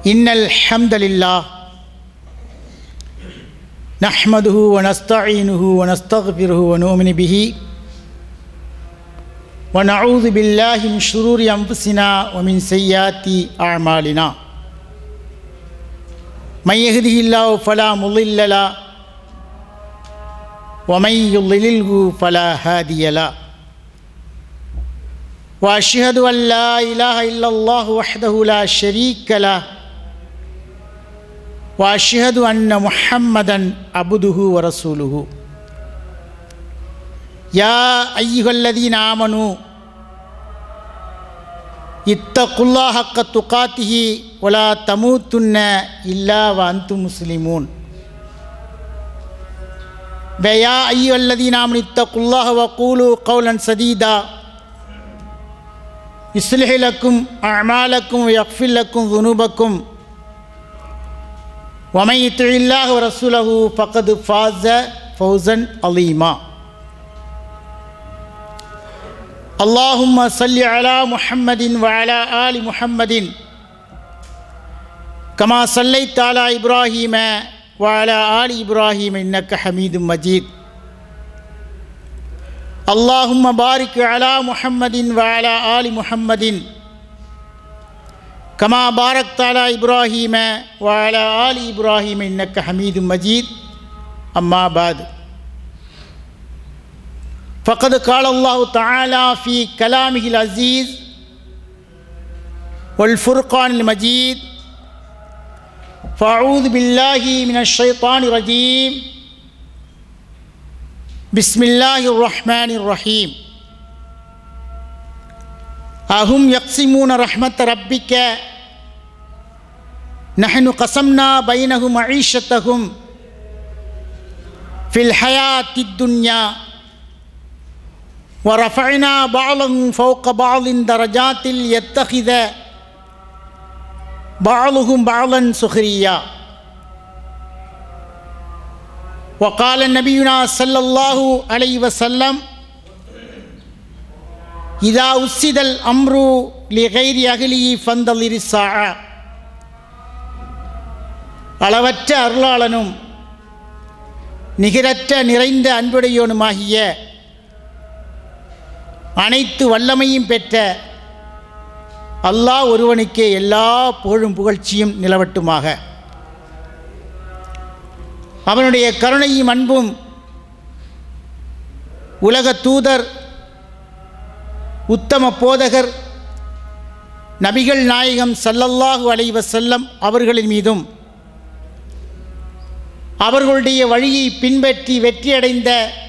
إن الحمد لله نحمده ونستعينه ونستغفره ونؤمن به ونعوذ بالله من شرور أنفسنا ومن سيئات أعمالنا من يهده الله فلا مضل له ومن يضلله فلا هادي له واشهد ان لا اله الا الله وحده لا شريك له واشهد ان محمدا عبده ورسوله يا ايها الذين امنوا اتقوا الله حق تقاته ولا تموتن الا وانتم مسلمون يا ايها الذين امنوا اتقوا الله وقولوا قولا سديدا يصلح لكم أعمالكم ويغفر لكم ذنوبكم ومن يطع الله ورسوله فقد فاز فوزا عظيما اللهم صل على محمد وعلى آل محمد كما صليت على إبراهيم وعلى آل إبراهيم إنك حميد مجيد اللهم بارك على محمد وعلى آل محمد كما باركت على إبراهيم وعلى آل إبراهيم إنك حميد مجيد أما بعد فقد قال الله تعالى في كلامه العزيز والفرقان المجيد فأعوذ بالله من الشيطان الرجيم بسم الله الرحمن الرحيم أهم يقسمون رحمة ربك نحن قسمنا بينهم معيشتهم في الحياة الدنيا ورفعنا بعضهم فوق بعض درجات ليتخذ بعضهم بعضا سخريا وقال نبينا صلى الله عليه وسلم إذا أسد الأمر لغير أهله فانتظر الساعة அளவற்ற அருளாளனும் நிகரற்ற நிறைந்த அன்புடையோனுமாகிய அனைத்து வல்லமையும் பெற்ற அல்லாஹ் ஒருவனுக்கே எல்லா புகழும் புகழ்ச்சியும் நிலவட்டுமாக அவனுடைய கருணையும் அன்பும் உலக தூதர் உத்தம போதகர் நபிகள் நாயகம் சல்லல்லாஹு அலைவ செல்லம் அவர்களின் மீதும் அவர்களுடைய வழியை பின்பற்றி வெற்றியடைந்த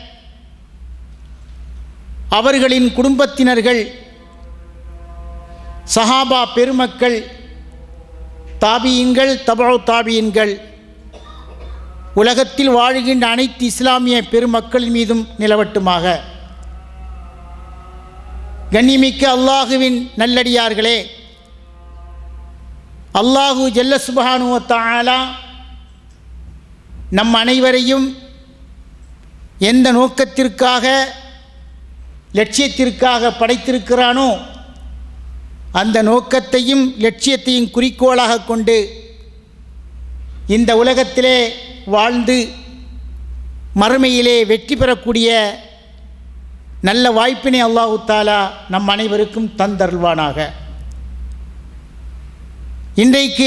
அவர்களின் குடும்பத்தினர்கள் சஹாபா பெருமக்கள் தாபியன்கள் தபோ தாபியன்கள் உலகத்தில் வாழுகின்ற அனைத்து இஸ்லாமிய பெருமக்களின் மீதும் நிலவட்டுமாக கண்ணிமிக்க அல்லாஹுவின் நல்லடியார்களே அல்லாஹு ஜல்ல சுபஹானுவத்தாலா நம் அனைவரையும் எந்த நோக்கத்திற்காக லட்சியத்திற்காக படைத்திருக்கிறானோ அந்த நோக்கத்தையும் லட்சியத்தையும் குறிக்கோளாக கொண்டு இந்த உலகத்திலே வாழ்ந்து மறுமையிலே வெற்றி பெறக்கூடிய நல்ல வாய்ப்பினை அல்லாஹு தாலா நம் அனைவருக்கும் தந்தருள்வானாக இன்றைக்கு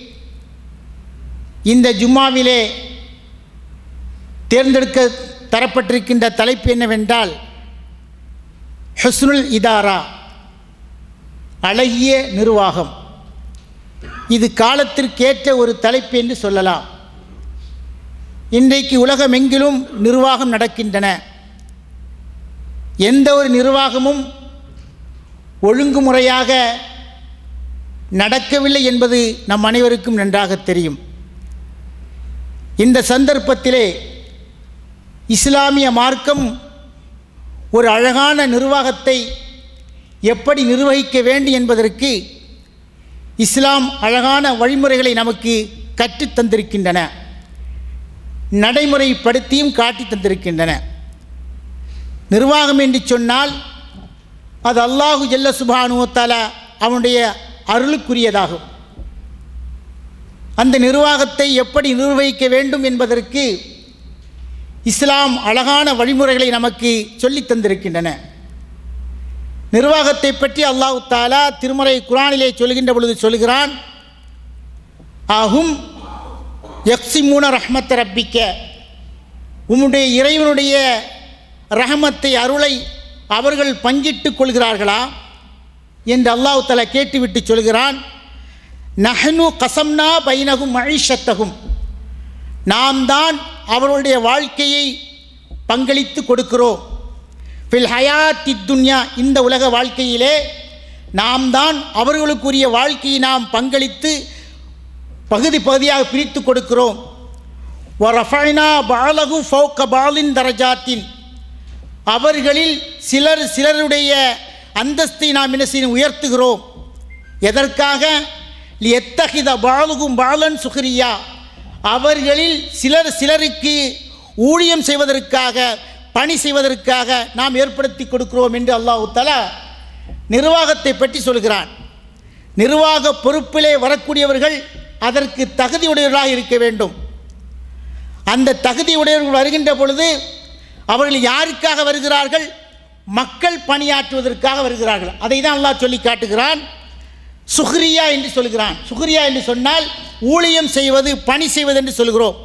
இந்த ஜும்மாவிலே தேர்ந்தெடுக்க தரப்பட்டிருக்கின்ற தலைப்பு என்னவென்றால் ஹஸ்னுல் இதாரா அழகிய நிர்வாகம் இது காலத்திற்கேற்ற ஒரு தலைப்பு என்று சொல்லலாம் இன்றைக்கு உலகமெங்கிலும் நிர்வாகம் நடக்கின்றன எந்த ஒரு நிர்வாகமும் ஒழுங்குமுறையாக நடக்கவில்லை என்பது நம் அனைவருக்கும் நன்றாக தெரியும் இந்த சந்தர்ப்பத்திலே இஸ்லாமிய மார்க்கம் ஒரு அழகான நிர்வாகத்தை எப்படி நிர்வகிக்க வேண்டும் என்பதற்கு இஸ்லாம் அழகான வழிமுறைகளை நமக்கு கற்றுத் தந்திருக்கின்றன நடைமுறைப்படுத்தியும் காட்டி தந்திருக்கின்றன நிர்வாகம் என்று சொன்னால் அது அல்லாஹு ஜல்ல சுபானுவத்தால அவனுடைய அருளுக்குரியதாகும் அந்த நிர்வாகத்தை எப்படி நிர்வகிக்க வேண்டும் என்பதற்கு இஸ்லாம் அழகான வழிமுறைகளை நமக்கு சொல்லித் தந்திருக்கின்றன நிர்வாகத்தை பற்றி அல்லாஹ் தாலா திருமறை குரானிலே சொல்கின்ற பொழுது சொல்கிறான் ஆகும் யக்ஸிமூன ரஹ்மத் ரப்பிக்க உம்முடைய இறைவனுடைய ரஹமத்தை அருளை அவர்கள் பங்கிட்டுக் கொள்கிறார்களா என்று அல்லாஹ் தலா கேட்டுவிட்டு சொல்கிறான் நஹனு கசம்னா பைனகும் மழிஷத்தகும் நாம் தான் அவர்களுடைய வாழ்க்கையை பங்களித்து கொடுக்கிறோம் ஃபில் ஹயாத்தி துன்யா இந்த உலக வாழ்க்கையிலே நாம் தான் அவர்களுக்குரிய வாழ்க்கையை நாம் பங்களித்து பகுதி பகுதியாக பிரித்து கொடுக்கிறோம் ஒரஃபைனா பாலகு ஃபௌக்க பாலின் தரஜாத்தின் அவர்களில் சிலர் சிலருடைய அந்தஸ்தை நாம் என்ன செய்ய உயர்த்துகிறோம் எதற்காக எத்தகித பாலுகும் பாலன் சுக்ரியா அவர்களில் சிலர் சிலருக்கு ஊழியம் செய்வதற்காக பணி செய்வதற்காக நாம் ஏற்படுத்தி கொடுக்கிறோம் என்று அல்லாஹு தலா நிர்வாகத்தை பற்றி சொல்கிறான் நிர்வாக பொறுப்பிலே வரக்கூடியவர்கள் அதற்கு தகுதியுடையவர்களாக இருக்க வேண்டும் அந்த தகுதியுடையவர்கள் வருகின்ற பொழுது அவர்கள் யாருக்காக வருகிறார்கள் மக்கள் பணியாற்றுவதற்காக வருகிறார்கள் அதை தான் அல்லாஹ் சொல்லி காட்டுகிறான் சுக்ரியா என்று சொல்கிறான் சுக்ரியா என்று சொன்னால் ஊழியம் செய்வது பணி செய்வது என்று சொல்கிறோம்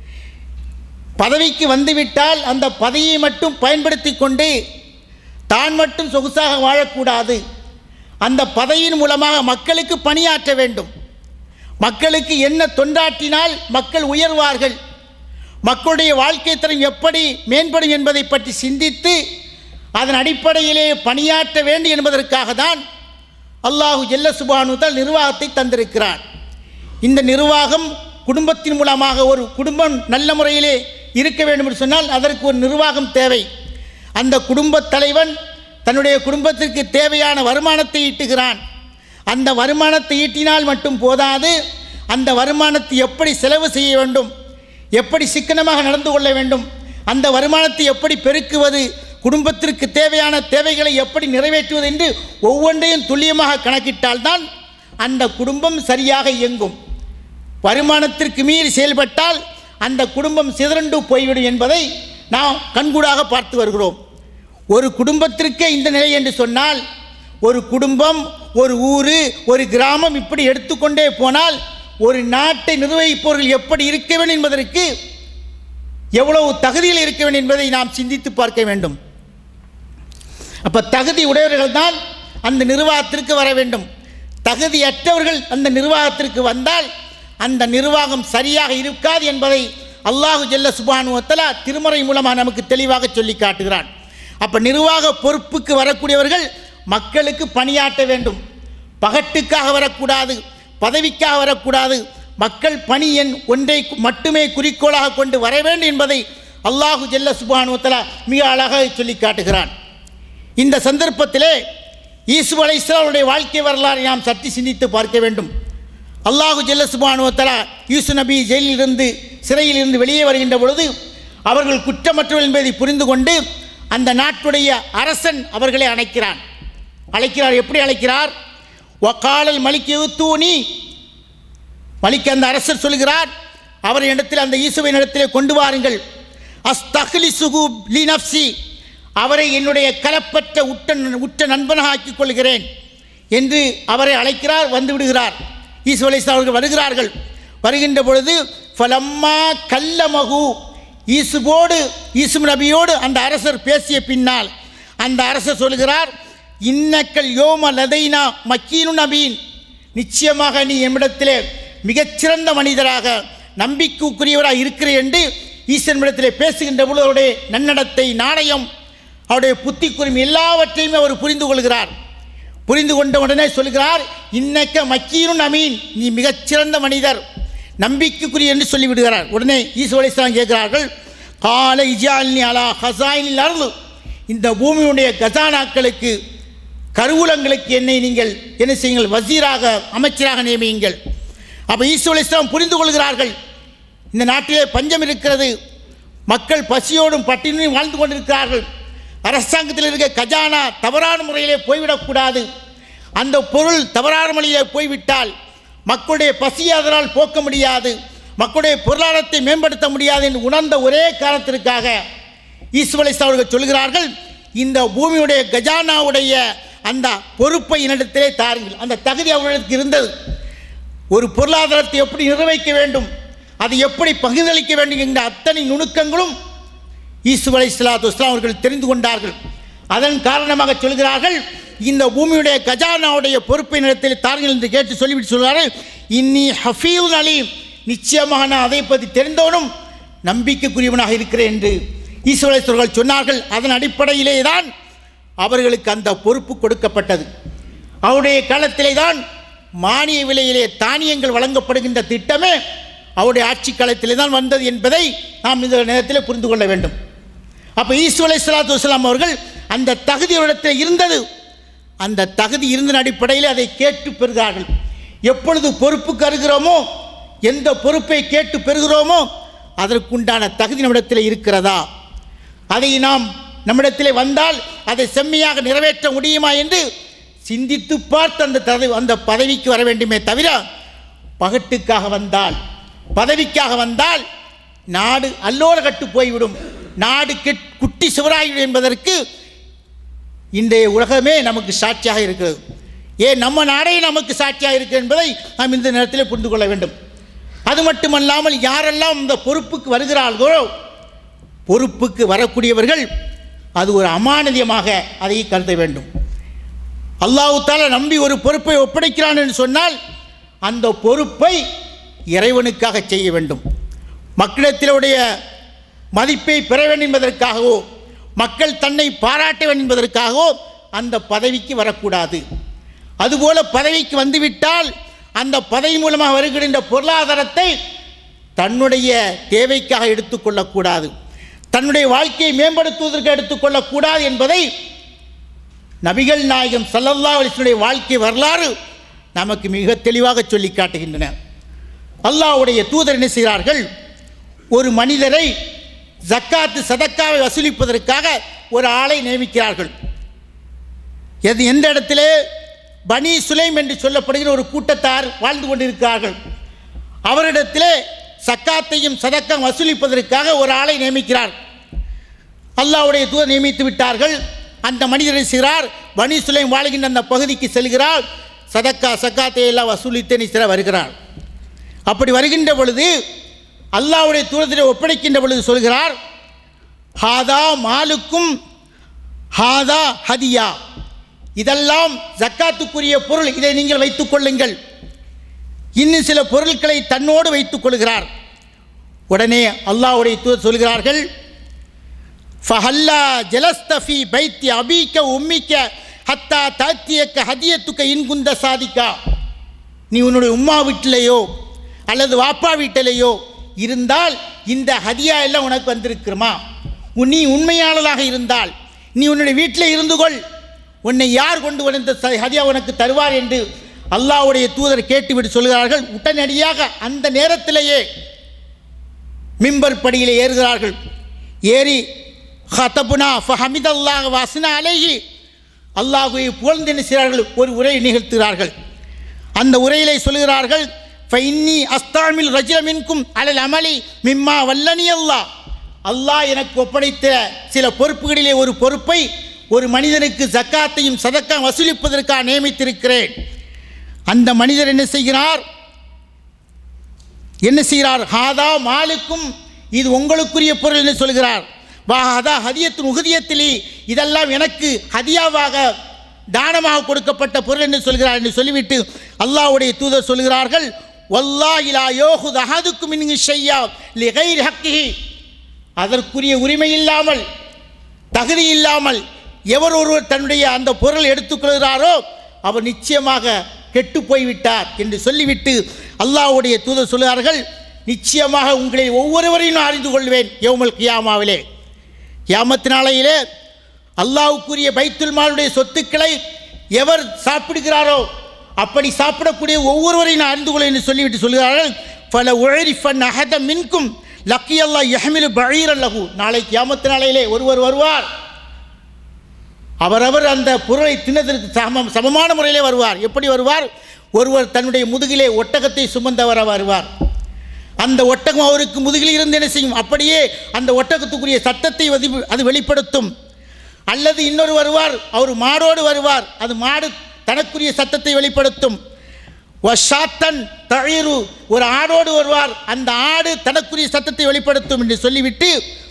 பதவிக்கு வந்துவிட்டால் அந்த பதவியை மட்டும் பயன்படுத்தி கொண்டு தான் மட்டும் சொகுசாக வாழக்கூடாது அந்த பதவியின் மூலமாக மக்களுக்கு பணியாற்ற வேண்டும் மக்களுக்கு என்ன தொண்டாற்றினால் மக்கள் உயர்வார்கள் மக்களுடைய வாழ்க்கை தரம் எப்படி மேம்படும் என்பதை பற்றி சிந்தித்து அதன் அடிப்படையிலே பணியாற்ற வேண்டும் என்பதற்காக தான் அல்லாஹு ஜெல்ல சுபானுதால் நிர்வாகத்தை தந்திருக்கிறான் இந்த நிர்வாகம் குடும்பத்தின் மூலமாக ஒரு குடும்பம் நல்ல முறையிலே இருக்க வேண்டும் என்று சொன்னால் அதற்கு ஒரு நிர்வாகம் தேவை அந்த குடும்பத் தலைவன் தன்னுடைய குடும்பத்திற்கு தேவையான வருமானத்தை ஈட்டுகிறான் அந்த வருமானத்தை ஈட்டினால் மட்டும் போதாது அந்த வருமானத்தை எப்படி செலவு செய்ய வேண்டும் எப்படி சிக்கனமாக நடந்து கொள்ள வேண்டும் அந்த வருமானத்தை எப்படி பெருக்குவது குடும்பத்திற்கு தேவையான தேவைகளை எப்படி நிறைவேற்றுவது என்று ஒவ்வொன்றையும் துல்லியமாக கணக்கிட்டால்தான் அந்த குடும்பம் சரியாக இயங்கும் வருமானத்திற்கு மீறி செயல்பட்டால் அந்த குடும்பம் சிதறண்டு போய்விடும் என்பதை நாம் கண்கூடாக பார்த்து வருகிறோம் ஒரு குடும்பத்திற்கே இந்த நிலை என்று சொன்னால் ஒரு குடும்பம் ஒரு ஊர் ஒரு கிராமம் இப்படி எடுத்துக்கொண்டே போனால் ஒரு நாட்டை நிர்வகிப்பவர்கள் எப்படி இருக்க வேண்டும் என்பதற்கு எவ்வளவு தகுதியில் இருக்க வேண்டும் என்பதை நாம் சிந்தித்து பார்க்க வேண்டும் அப்போ தகுதி உடையவர்கள் தான் அந்த நிர்வாகத்திற்கு வர வேண்டும் தகுதியற்றவர்கள் அந்த நிர்வாகத்திற்கு வந்தால் அந்த நிர்வாகம் சரியாக இருக்காது என்பதை அல்லாஹு ஜல்ல சுபானுவத்தலா திருமறை மூலமாக நமக்கு தெளிவாக சொல்லி காட்டுகிறான் அப்போ நிர்வாக பொறுப்புக்கு வரக்கூடியவர்கள் மக்களுக்கு பணியாற்ற வேண்டும் பகட்டுக்காக வரக்கூடாது பதவிக்காக வரக்கூடாது மக்கள் பணி எண் ஒன்றை மட்டுமே குறிக்கோளாக கொண்டு வர வேண்டும் என்பதை அல்லாஹு ஜல்ல சுபானுவத்தலா மிக அழகாக சொல்லி காட்டுகிறான் இந்த சந்தர்ப்பத்திலே ஈசு அலை இஸ்லாமுடைய வாழ்க்கை வரலாறை நாம் சற்று சிந்தித்து பார்க்க வேண்டும் அல்லாஹு ஜல்ல சுபானுவத்தலா யூசு நபி ஜெயிலிலிருந்து சிறையிலிருந்து வெளியே வருகின்ற பொழுது அவர்கள் குற்றமற்றவர்கள் என்பதை புரிந்து கொண்டு அந்த நாட்டுடைய அரசன் அவர்களை அழைக்கிறான் அழைக்கிறார் எப்படி அழைக்கிறார் ஒக்காலல் மலிக்கு தூணி மலிக்கு அந்த அரசர் சொல்கிறார் அவரின் இடத்தில் அந்த ஈசுவின் இடத்திலே கொண்டு வாருங்கள் அஸ்தஹ்லி சுகு லி நப்சி அவரை என்னுடைய கலப்பற்ற உற்ற உற்ற நண்பனாக ஆக்கிக் கொள்கிறேன் என்று அவரை அழைக்கிறார் வந்து விடுகிறார் ஈசு அலைஹிஸ்ஸலாம் அவர்கள் வருகிறார்கள் வருகின்ற பொழுது ஃபலம்மா கல்லமகு ஈசுவோடு ஈசு நபியோடு அந்த அரசர் பேசிய பின்னால் அந்த அரசர் சொல்கிறார் இன்னக்கல் யோம லதைனா மக்கீனு நபீன் நிச்சயமாக நீ என்னிடத்திலே மிகச்சிறந்த மனிதராக நம்பிக்கைக்குரியவராக இருக்கிறேன் என்று ஈஸ்வரனிடத்திலே பேசுகின்ற பொழுது அவருடைய நன்னடத்தை நாணயம் அவருடைய புத்தி குறும் எல்லாவற்றையுமே அவர் புரிந்து கொள்கிறார் புரிந்து கொண்ட உடனே சொல்கிறார் இன்னக்க மக்கீனும் அமீன் நீ மிகச்சிறந்த மனிதர் நம்பிக்கைக்குரிய என்று சொல்லிவிடுகிறார் உடனே ஈசு அலிஸ்லாம் கேட்கிறார்கள் கால இஜாலினி அலா ஹசாயினில் அருள் இந்த பூமியுடைய கஜானாக்களுக்கு கருவூலங்களுக்கு என்னை நீங்கள் என்ன செய்யுங்கள் வசீராக அமைச்சராக நியமியுங்கள் அப்போ ஈசு அலிஸ்லாம் புரிந்து கொள்கிறார்கள் இந்த நாட்டிலே பஞ்சம் இருக்கிறது மக்கள் பசியோடும் பட்டினியும் வாழ்ந்து கொண்டிருக்கிறார்கள் அரசாங்கத்தில் இருக்க கஜானா தவறான முறையிலே போய்விடக்கூடாது அந்த பொருள் தவறான முறையிலே போய்விட்டால் மக்களுடைய பசியை அதனால் போக்க முடியாது மக்களுடைய பொருளாதாரத்தை மேம்படுத்த முடியாது என்று உணர்ந்த ஒரே காரணத்திற்காக ஈஸ்வலை அவர்கள் சொல்கிறார்கள் இந்த பூமியுடைய கஜானாவுடைய அந்த பொறுப்பை என்னிடத்திலே தாருங்கள் அந்த தகுதி அவர்களுக்கு இருந்தது ஒரு பொருளாதாரத்தை எப்படி நிர்வகிக்க வேண்டும் அதை எப்படி பகிர்ந்தளிக்க வேண்டும் என்ற அத்தனை நுணுக்கங்களும் ஈசு அலை சலாத்து வஸ்லாம் அவர்கள் தெரிந்து கொண்டார்கள் அதன் காரணமாக சொல்கிறார்கள் இந்த பூமியுடைய கஜானாவுடைய பொறுப்பை நிலத்தில் தாருங்கள் என்று கேட்டு சொல்லிவிட்டு சொல்கிறார்கள் இன்னி ஹஃபீல் அலீம் நிச்சயமாக நான் அதை பற்றி தெரிந்தவனும் நம்பிக்கைக்குரியவனாக இருக்கிறேன் என்று ஈஸ்வரேஸ்வர்கள் சொன்னார்கள் அதன் அடிப்படையிலே தான் அவர்களுக்கு அந்த பொறுப்பு கொடுக்கப்பட்டது அவருடைய காலத்திலே தான் மானிய விலையிலே தானியங்கள் வழங்கப்படுகின்ற திட்டமே அவருடைய ஆட்சி காலத்திலே தான் வந்தது என்பதை நாம் இந்த நேரத்தில் புரிந்து கொள்ள வேண்டும் அப்போ ஈசு அலை சலாத்து வஸ்லாம் அவர்கள் அந்த தகுதி அவரிடத்தில் இருந்தது அந்த தகுதி இருந்த அடிப்படையில் அதை கேட்டு பெறுகிறார்கள் எப்பொழுது பொறுப்புக்கு அருகிறோமோ எந்த பொறுப்பை கேட்டு பெறுகிறோமோ அதற்குண்டான தகுதி நம்மிடத்தில் இருக்கிறதா அதை நாம் நம்மிடத்திலே வந்தால் அதை செம்மையாக நிறைவேற்ற முடியுமா என்று சிந்தித்து பார்த்து அந்த தகுதி அந்த பதவிக்கு வர வேண்டுமே தவிர பகட்டுக்காக வந்தால் பதவிக்காக வந்தால் நாடு அல்லோல கட்டு போய்விடும் நாடு கெட் குட்டி சிவராயிடும் என்பதற்கு இன்றைய உலகமே நமக்கு சாட்சியாக இருக்கிறது ஏன் நம்ம நாடே நமக்கு சாட்சியாக இருக்கிறது என்பதை நாம் இந்த நேரத்தில் புரிந்து கொள்ள வேண்டும் அது மட்டுமல்லாமல் யாரெல்லாம் இந்த பொறுப்புக்கு வருகிறார்களோ பொறுப்புக்கு வரக்கூடியவர்கள் அது ஒரு அமானதியமாக அதை கருத வேண்டும் அல்லாஹு தாலா நம்பி ஒரு பொறுப்பை ஒப்படைக்கிறான் என்று சொன்னால் அந்த பொறுப்பை இறைவனுக்காக செய்ய வேண்டும் மக்களிடத்திலுடைய மதிப்பை பெற வேண்டும் என்பதற்காகவோ மக்கள் தன்னை பாராட்ட வேண்டும் என்பதற்காகவோ அந்த பதவிக்கு வரக்கூடாது அதுபோல பதவிக்கு வந்துவிட்டால் அந்த பதவி மூலமாக வருகின்ற பொருளாதாரத்தை தன்னுடைய தேவைக்காக எடுத்துக்கொள்ளக்கூடாது தன்னுடைய வாழ்க்கையை மேம்படுத்துவதற்கு எடுத்துக்கொள்ளக்கூடாது என்பதை நபிகள் நாயகம் சல்லல்லா அலிஸ்வனுடைய வாழ்க்கை வரலாறு நமக்கு மிக தெளிவாக சொல்லி காட்டுகின்றன அல்லாஹ்வுடைய தூதர் என்ன செய்கிறார்கள் ஒரு மனிதரை ஜக்காத்து சதக்காவை வசூலிப்பதற்காக ஒரு ஆளை நியமிக்கிறார்கள் எது எந்த இடத்திலே பனி சுலைம் என்று சொல்லப்படுகிற ஒரு கூட்டத்தார் வாழ்ந்து கொண்டிருக்கிறார்கள் அவரிடத்திலே சக்காத்தையும் சதக்கம் வசூலிப்பதற்காக ஒரு ஆளை நியமிக்கிறார் அல்லாஹ்வுடைய தூதர் நியமித்து விட்டார்கள் அந்த மனிதர் என்ன செய்கிறார் பனி சுலைம் வாழ்கின்ற அந்த பகுதிக்கு செல்கிறார் சதக்கா சக்காத்தை எல்லாம் வசூலித்து நிற்கிற வருகிறார் அப்படி வருகின்ற பொழுது அல்லாஹ்வுடைய தூரத்தில் ஒப்படைக்கின்ற பொழுது சொல்கிறார் ஹாதா மாலுக்கும் ஹாதா ஹதியா இதெல்லாம் ஜக்காத்துக்குரிய பொருள் இதை நீங்கள் வைத்துக் கொள்ளுங்கள் இன்னும் சில பொருட்களை தன்னோடு வைத்துக் கொள்கிறார் உடனே அல்லாஹ்வுடைய தூதர் சொல்கிறார்கள் ஃபஹல்லா ஜலஸ்தஃபி பைத்தி அபீக்க உம்மிக்க ஹத்தா தாத்தியக்க ஹதியத்துக்க இன்குந்த சாதிக்கா நீ உன்னுடைய உம்மா வீட்டிலேயோ அல்லது வாப்பா வீட்டிலேயோ இருந்தால் இந்த ஹதியா எல்லாம் உனக்கு வந்திருக்கிறமா உன் நீ உண்மையாளராக இருந்தால் நீ உன்னுடைய வீட்டில் இருந்து கொள் உன்னை யார் கொண்டு வந்த ச- ஹதியா உனக்கு தருவார் என்று அல்லாஹ்வுடைய தூதர் கேட்டுவிட்டு சொல்கிறார்கள் உடனடியாக அந்த நேரத்திலேயே மிம்பர் படியில் ஏறுகிறார்கள் ஏறி ஹதபுனா ஃபஹமிதல்லாஹ் வாசனா அலைஹி அல்லாஹுவை புகழ்ந்து என்ன செய்கிறார்கள் ஒரு உரை நிகழ்த்துகிறார்கள் அந்த உரையிலே சொல்கிறார்கள் ஃபைன்னி அஸ்தாமில் ரஜிலமின்கும் அலல் அமலி மிம்மா வல்லனி அல்லாஹ் அல்லாஹ் எனக்கு ஒப்படைத்த சில பொறுப்புகளிலே ஒரு பொறுப்பை ஒரு மனிதனுக்கு ஜக்காத்தையும் சதக்கா வசூலிப்பதற்காக நியமித்திருக்கிறேன் அந்த மனிதர் என்ன செய்கிறார் என்ன செய்கிறார் ஹாதா மாலுக்கும் இது உங்களுக்குரிய பொருள் என்று சொல்கிறார் வா ஹதா ஹதியத்தின் உகதியத்திலே இதெல்லாம் எனக்கு ஹதியாவாக தானமாக கொடுக்கப்பட்ட பொருள் என்று சொல்கிறார் என்று சொல்லிவிட்டு அல்லாஹ்வுடைய தூதர் சொல்கிறார்கள் வல்லாஹ் இலா யோகுத் அஹதுக்கும் மின்ஹு ஷையா லிகைர் ஹக்கிஹி அதற்குரிய உரிமை இல்லாமல் தகுதி இல்லாமல் எவர் ஒருவர் தன்னுடைய அந்த பொருள் எடுத்துக்கொள்கிறாரோ அவர் நிச்சயமாக கெட்டு போய்விட்டார் என்று சொல்லிவிட்டு அல்லாஹ்வுடைய தூதர் சொல்கிறார்கள் நிச்சயமாக உங்களை ஒவ்வொருவரையும் நான் அறிந்து கொள்வேன் யௌமல் கியாமாவிலே கியாமத்து நாளையிலே அல்லாஹ்வுக்குரிய பைத்துல் மாலுடைய சொத்துக்களை எவர் சாப்பிடுகிறாரோ அப்படி சாப்பிடக்கூடிய ஒவ்வொருவரையும் நான் அறிந்து கொள்வேன் என்று சொல்லிவிட்டு சொல்கிறார்கள் பல உழரிஃபன் அஹத மின்கும் லக்கி அல்லாஹ் யஹ்மிலு பழீர் அல்லஹு நாளை கியாமத்து நாளையிலே ஒருவர் வருவார் அவரவர் அந்த பொருளை தின்னதற்கு சமம் சமமான முறையிலே வருவார் எப்படி வருவார் ஒருவர் தன்னுடைய முதுகிலே ஒட்டகத்தை சுமந்தவர வருவார் அந்த ஒட்டகம் அவருக்கு முதுகில் இருந்து என்ன செய்யும் அப்படியே அந்த ஒட்டகத்துக்குரிய சத்தத்தை வதி- அது வெளிப்படுத்தும் அல்லது இன்னொரு வருவார் அவர் மாடோடு வருவார் அது மாடு தனக்குரிய சத்தத்தை வெளிப்படுத்தும் வஷாத்தன் தழிரு ஒரு ஆடோடு வருவார் அந்த ஆடு தனக்குரிய சத்தத்தை வெளிப்படுத்தும் என்று சொல்லிவிட்டு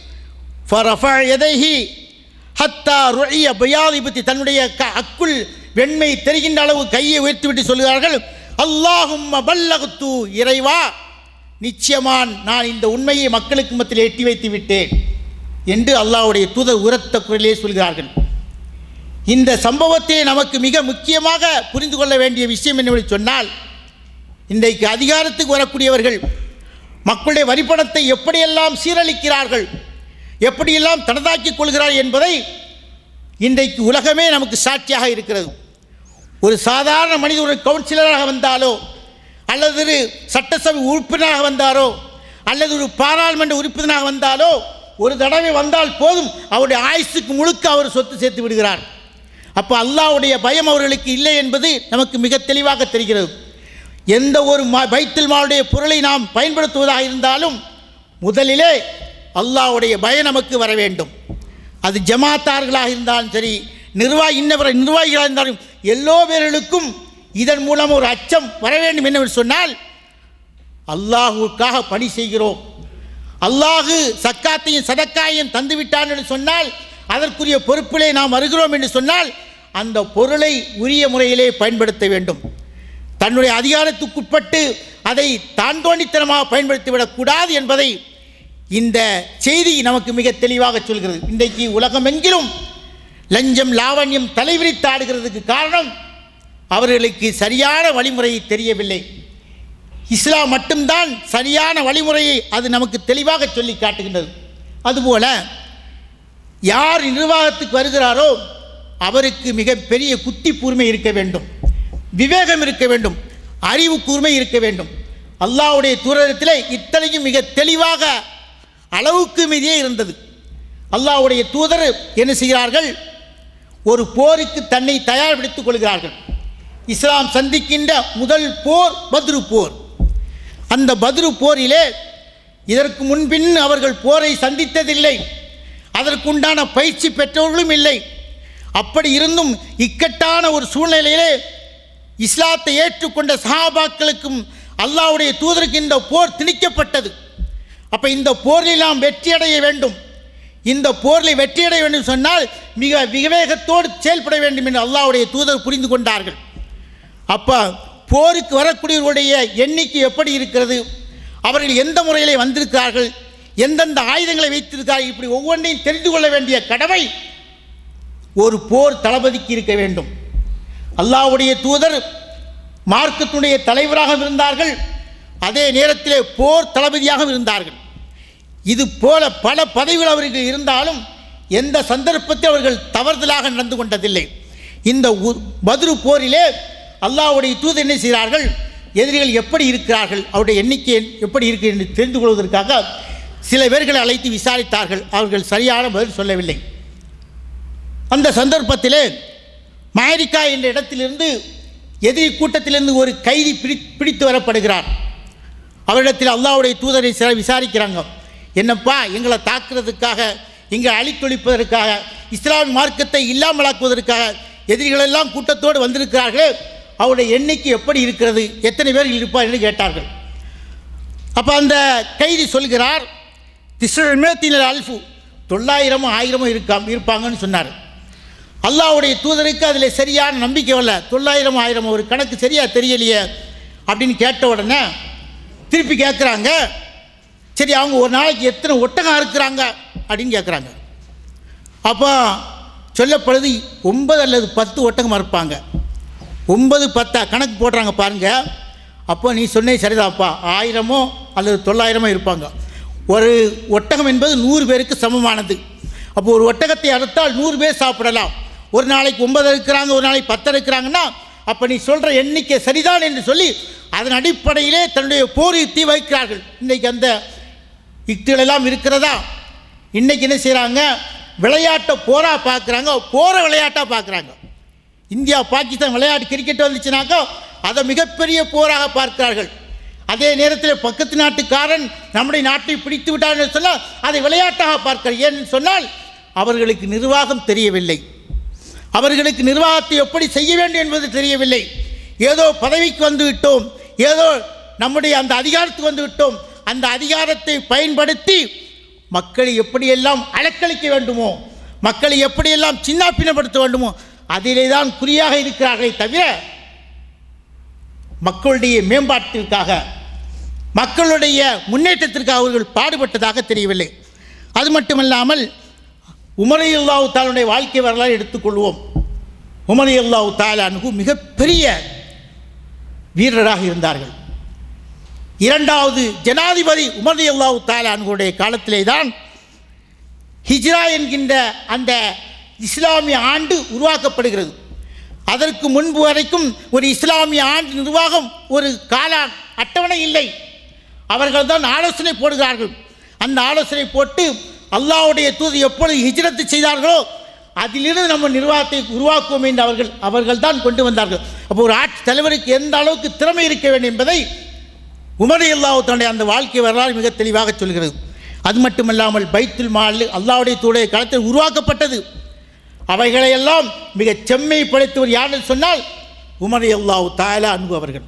ஃபரஃபா எதைஹி ஹத்தா ருழிய பயாதிபதி தன்னுடைய க அக்குள் வெண்மை தெரிகின்ற அளவு கையை உயர்த்திவிட்டு சொல்கிறார்கள் அல்லாஹும் பல்லகுத்து இறைவா நிச்சயமான் நான் இந்த உண்மையை மக்களுக்கு மத்தியில் எட்டி வைத்து விட்டேன் என்று அல்லாஹ்வுடைய தூதர் உரத்த குரலிலே சொல்கிறார்கள் இந்த சம்பவத்தை நமக்கு மிக முக்கியமாக புரிந்து கொள்ள வேண்டிய விஷயம் என்னவென்று சொன்னால் இன்றைக்கு அதிகாரத்துக்கு வரக்கூடியவர்கள் மக்களுடைய வரிப்பணத்தை எப்படியெல்லாம் சீரழிக்கிறார்கள் எப்படியெல்லாம் தனதாக்கிக் கொள்கிறார்கள் என்பதை இன்றைக்கு உலகமே நமக்கு சாட்சியாக இருக்கிறது ஒரு சாதாரண மனிதர் ஒரு கவுன்சிலராக வந்தாலோ அல்லது ஒரு சட்டசபை உறுப்பினராக வந்தாரோ அல்லது ஒரு பாராளுமன்ற உறுப்பினராக வந்தாலோ ஒரு தடவை வந்தால் போதும் அவருடைய ஆயுசுக்கு முழுக்க அவர் சொத்து சேர்த்து விடுகிறார் அப்போ அல்லாஹ்வுடைய பயம் அவர்களுக்கு இல்லை என்பது நமக்கு மிக தெளிவாக தெரிகிறது எந்த ஒரு மா பைத்துல் மாலுடைய பொருளை நாம் பயன்படுத்துவதாக இருந்தாலும் முதலிலே அல்லாஹ்வுடைய பயம் நமக்கு வர வேண்டும் அது ஜமாத்தார்களாக இருந்தாலும் சரி நிர்வாகி இன்னவர நிர்வாகிகளாக இருந்தாலும் எல்லோ பேர்களுக்கும் இதன் மூலம் ஒரு அச்சம் வர வேண்டும் என்னவென்று சொன்னால் அல்லாஹுக்காக பணி செய்கிறோம் அல்லாஹு சக்காத்தையும் சதக்காயையும் தந்து விட்டான் என்று சொன்னால் அதற்குரிய பொறுப்பிலே நாம் வருகிறோம் என்று சொன்னால் அந்த பொருளை உரிய முறையிலே பயன்படுத்த வேண்டும் தன்னுடைய அதிகாரத்துக்குட்பட்டு அதை தான் தோண்டித்தனமாக பயன்படுத்திவிடக்கூடாது என்பதை இந்த செய்தி நமக்கு மிக தெளிவாக சொல்கிறது இன்றைக்கு உலகமெங்கிலும் லஞ்சம் லாவண்யம் தலைவிரித்து ஆடுகிறதுக்கு காரணம் அவர்களுக்கு சரியான வழிமுறை தெரியவில்லை இஸ்லாம் மட்டும்தான் சரியான வழிமுறையை அது நமக்கு தெளிவாக சொல்லி காட்டுகின்றது அதுபோல யார் நிர்வாகத்துக்கு வருகிறாரோ அவருக்கு மிகப்பெரிய குத்தி கூர்மை இருக்க வேண்டும் விவேகம் இருக்க வேண்டும் அறிவு கூர்மை இருக்க வேண்டும் அல்லாஹ்வுடைய தூரத்தில் இத்தனையும் மிக தெளிவாக அளவுக்கு மீதியே இருந்தது அல்லாஹ்வுடைய தூதர் என்ன செய்கிறார்கள் ஒரு போருக்கு தன்னை தயார்படுத்திக் கொள்கிறார்கள் இஸ்லாம் சந்திக்கின்ற முதல் போர் பத்ரு போர் அந்த பத்ரு போரிலே இதற்கு முன்பின் அவர்கள் போரை சந்தித்ததில்லை அதற்குண்டான பயிற்சி பெற்றவர்களும் இல்லை அப்படி இருந்தும் இக்கட்டான ஒரு சூழ்நிலையிலே இஸ்லாத்தை ஏற்றுக்கொண்ட சஹாபாக்களுக்கும் அல்லாஹ்வுடைய தூதருக்கு இந்த போர் திணிக்கப்பட்டது அப்போ இந்த போரில் நாம் வெற்றியடைய வேண்டும் இந்த போரில் வெற்றியடைய வேண்டும் சொன்னால் மிக விவேகத்தோடு செயல்பட வேண்டும் என்று அல்லாஹ்வுடைய தூதர் புரிந்து கொண்டார்கள் அப்போ போருக்கு வரக்கூடியவர்களுடைய எண்ணிக்கை எப்படி இருக்கிறது அவர்கள் எந்த முறையிலே வந்திருக்கிறார்கள் எந்தெந்த ஆயுதங்களை வைத்திருக்கிறார்கள் இப்படி ஒவ்வொன்றையும் தெரிந்து கொள்ள வேண்டிய கடமை ஒரு போர் தளபதிக்கு இருக்க வேண்டும் அல்லாஹ்வுடைய தூதர் மார்க்கத்தினுடைய தலைவராக இருந்தார்கள் அதே நேரத்திலே போர் தளபதியாக இருந்தார்கள் இது போல பல பதவிகள் அவர்கள் இருந்தாலும் எந்த சந்தர்ப்பத்தில் அவர்கள் தவறுதலாக நடந்து கொண்டதில்லை இந்த உ- பத்ரு போரிலே அல்லாஹ்வுடைய தூதர் என்ன செய்கிறார்கள் எதிரிகள் எப்படி இருக்கிறார்கள் அவருடைய எண்ணிக்கை எப்படி இருக்கு என்று தெரிந்து கொள்வதற்காக சில பேர்களை அழைத்து விசாரித்தார்கள் அவர்கள் சரியான பதில் சொல்லவில்லை அந்த சந்தர்ப்பத்திலே மாரிக்கா என்ற இடத்திலிருந்து எதிரி கூட்டத்திலிருந்து ஒரு கைதி பிடி பிடித்து வரப்படுகிறார் அவரிடத்தில் அல்லாஹ்வுடைய தூதரை சில விசாரிக்கிறாங்க என்னப்பா எங்களை தாக்குறதுக்காக எங்களை அழித்தொழிப்பதற்காக இஸ்லாம் மார்க்கத்தை இல்லாமலாக்குவதற்காக எதிரிகளெல்லாம் கூட்டத்தோடு வந்திருக்கிறார்களே அவருடைய எண்ணிக்கை எப்படி இருக்கிறது எத்தனை பேர் இருப்பார் என்று கேட்டார்கள் அப்போ அந்த கைதி சொல்கிறார் திசுமேத்தினர் அல்ஃபு தொள்ளாயிரமும் ஆயிரமும் இருக்காம் இருப்பாங்கன்னு சொன்னார் அல்லாஹ்வுடைய தூதருக்கு அதில் சரியான நம்பிக்கை வரல தொள்ளாயிரம் ஆயிரம் ஒரு கணக்கு சரியாக தெரியலையே அப்படின்னு கேட்ட உடனே திருப்பி கேட்குறாங்க சரி அவங்க ஒரு நாளைக்கு எத்தனை ஒட்டகம் இருக்கிறாங்க அப்படின்னு கேட்குறாங்க அப்போ சொல்லப்படுது ஒன்பது அல்லது பத்து ஒட்டகம் இருப்பாங்க ஒன்பது பத்தா கணக்கு போடுறாங்க பாருங்க அப்போ நீ சொன்னே சரிதான்ப்பா ஆயிரமோ அல்லது தொள்ளாயிரமோ இருப்பாங்க ஒரு ஒட்டகம் என்பது நூறு பேருக்கு சமமானது அப்போ ஒரு ஒட்டகத்தை அறுத்தால் நூறு பேர் சாப்பிடலாம் ஒரு நாளைக்கு ஒன்பது இருக்கிறாங்க ஒரு நாளைக்கு பத்து இருக்கிறாங்கன்னா அப்போ நீ சொல்கிற எண்ணிக்கை சரிதான் என்று சொல்லி அதன் அடிப்படையிலே தன்னுடைய போர் யுக்தி வைக்கிறார்கள் இன்றைக்கு அந்த யுக்திகளெல்லாம் இருக்கிறதா இன்றைக்கி என்ன செய்கிறாங்க விளையாட்டை போரா பார்க்குறாங்க போகிற விளையாட்டாக பார்க்குறாங்க இந்தியா பாகிஸ்தான் விளையாட்டு கிரிக்கெட் வந்துச்சுனாக்கா அதை மிகப்பெரிய போராக பார்க்கிறார்கள் அதே நேரத்தில் பக்கத்து நாட்டுக்காரன் நம்முடைய நாட்டை பிடித்து விட்டார் என்று சொன்னால் அதை விளையாட்டாக பார்க்கிறார் ஏன்னு சொன்னால் அவர்களுக்கு நிர்வாகம் தெரியவில்லை அவர்களுக்கு நிர்வாகத்தை எப்படி செய்ய வேண்டும் என்பது தெரியவில்லை ஏதோ பதவிக்கு வந்து விட்டோம் ஏதோ நம்முடைய அந்த அதிகாரத்துக்கு வந்து விட்டோம் அந்த அதிகாரத்தை பயன்படுத்தி மக்களை எப்படியெல்லாம் அலக்களிக்க வேண்டுமோ மக்களை எப்படியெல்லாம் சின்னாப்பினப்படுத்த வேண்டுமோ அதிலே தான் குறியாக இருக்கிறார்களே தவிர மக்களுடைய மேம்பாட்டிற்காக மக்களுடைய முன்னேற்றத்திற்காக அவர்கள் பாடுபட்டதாக தெரியவில்லை அது மட்டுமல்லாமல் உமரையுல்லாவு தாலுடைய வாழ்க்கை வரலாறு எடுத்துக்கொள்வோம் உமரையுல்லாவு தாலானு மிகப்பெரிய வீரராக இருந்தார்கள் இரண்டாவது ஜனாதிபதி உமரையுல்லாவு தாலானுடைய காலத்திலே தான் ஹிஜ்ரா என்கின்ற அந்த இஸ்லாமிய ஆண்டு உருவாக்கப்படுகிறது அதற்கு முன்பு வரைக்கும் ஒரு இஸ்லாமிய ஆண்டு நிர்வாகம் ஒரு கால அட்டவணை இல்லை அவர்கள் தான் ஆலோசனை போடுகிறார்கள் அந்த ஆலோசனை போட்டு அல்லாஹ்வுடைய தூது எப்பொழுது ஹிஜ்ரத்து செய்தார்களோ அதிலிருந்து நம்ம நிர்வாகத்தை உருவாக்குவோம் என்று அவர்கள் அவர்கள் தான் கொண்டு வந்தார்கள் அப்போ ஒரு ஆட்சி தலைவருக்கு எந்த அளவுக்கு திறமை இருக்க வேண்டும் என்பதை உமர் அல்லாஹ் தன்னுடைய அந்த வாழ்க்கை வரலாறு மிக தெளிவாக சொல்கிறது அது மட்டுமல்லாமல் பைத்துல் மால் அல்லாஹ்வுடைய தூடைய காலத்தில் உருவாக்கப்பட்டது அவைகளையெல்லாம் மிகச் செம்மைப்படுத்துவர் யாருன்னு சொன்னால் உமர் அல்லாஹ் தாலா அன்பு அவர்கள்